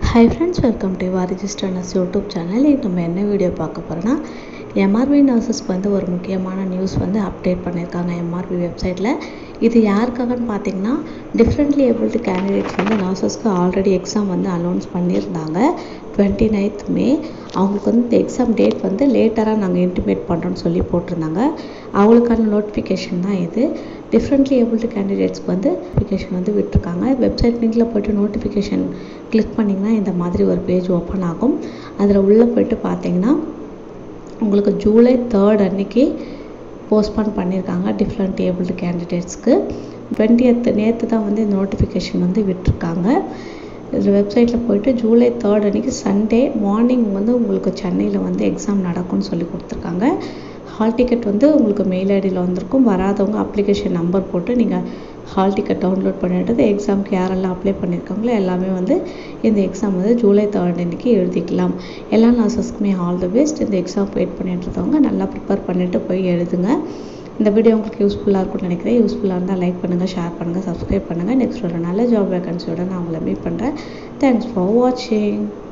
hi friends welcome to வா register nurse YouTube channel இது நம்ம என்ன வீடியோ பார்க்க போகிறோன்னா எம்ஆர்பி நர்சஸ்க்கு வந்து ஒரு முக்கியமான நியூஸ் வந்து அப்டேட் பண்ணியிருக்காங்க எம்ஆர்பி வெப்சைட்டில் இது யாருக்காகன்னு பார்த்தீங்கன்னா டிஃப்ரெண்ட்லி ஏபிள்டு கேண்டிடேட்ஸ் வந்து நர்சஸ்க்கு ஆல்ரெடி எக்ஸாம் வந்து அனௌன்ஸ் பண்ணியிருந்தாங்க டுவெண்ட்டி நைன்த் மே அவங்களுக்கு வந்து இந்த எக்ஸாம் டேட் வந்து லேட்டராக நாங்கள் இன்டிமேட் பண்ணுறோன்னு சொல்லி போட்டிருந்தாங்க அவங்களுக்கான நோட்டிஃபிகேஷன் தான் இது டிஃப்ரெண்ட்லி ஏபிள்டு கேண்டிடேட்ஸ்க்கு வந்து நோட்டிஃபிகேஷன் வந்து விட்டுருக்காங்க வெப்சைட் லிங்கில் போய்ட்டு நோட்டிஃபிகேஷன் கிளிக் பண்ணிங்கன்னா இந்த மாதிரி ஒரு பேஜ் ஓப்பன் ஆகும் அதில் உள்ளே போய்ட்டு பார்த்தீங்கன்னா உங்களுக்கு ஜூலை தேர்ட் அன்னைக்கு போஸ்ட்பான் பண்ணியிருக்காங்க டிஃப்ரெண்ட் ஏபிள்டு கேண்டிடேட்ஸ்க்கு டுவெண்ட்டியத் நேற்று தான் வந்து இந்த நோட்டிஃபிகேஷன் வந்து விட்டுருக்காங்க இதில் வெப்சைட்டில் போயிட்டு ஜூலை தேர்ட் அன்னைக்கு சண்டே மார்னிங் வந்து உங்களுக்கு சென்னையில் வந்து எக்ஸாம் நடக்கும்னு சொல்லி கொடுத்துருக்காங்க ஹால் டிக்கெட் வந்து உங்களுக்கு மெயில் ஐடியில் வந்திருக்கும் வராதவங்க அப்ளிகேஷன் நம்பர் போட்டு நீங்கள் ஹால் டிக்கெட் டவுன்லோட் பண்ணிட்டு எக்ஸாமுக்கு யாரெல்லாம் அப்ளை பண்ணியிருக்காங்களோ எல்லாமே வந்து இந்த எக்ஸாம் வந்து ஜூலை தேர்ட் அன்னைக்கு எழுதிக்கலாம் எல்லா நர்சஸ்க்குமே ஆல் தி பெஸ்ட் இந்த எக்ஸாம் வெயிட் பண்ணிட்டு இருக்கவங்க நல்லா ப்ரிப்பேர் பண்ணிவிட்டு போய் எழுதுங்க இந்த வீடியோ உங்களுக்கு யூஸ்ஃபுல்லாக இருக்கும்னு நினைக்கிறேன் யூஸ்ஃபுல்லாக இருந்தால் லைக் பண்ணுங்கள் ஷேர் பண்ணுங்கள் சப்ஸ்கிரைப் பண்ணுங்கள் நெக்ஸ்ட் ஒரு நல்ல ஜாப் வேகன்சியோட நான் உங்களை மீட் பண்ணுறேன் தேங்க்ஸ் ஃபார் வாட்சிங்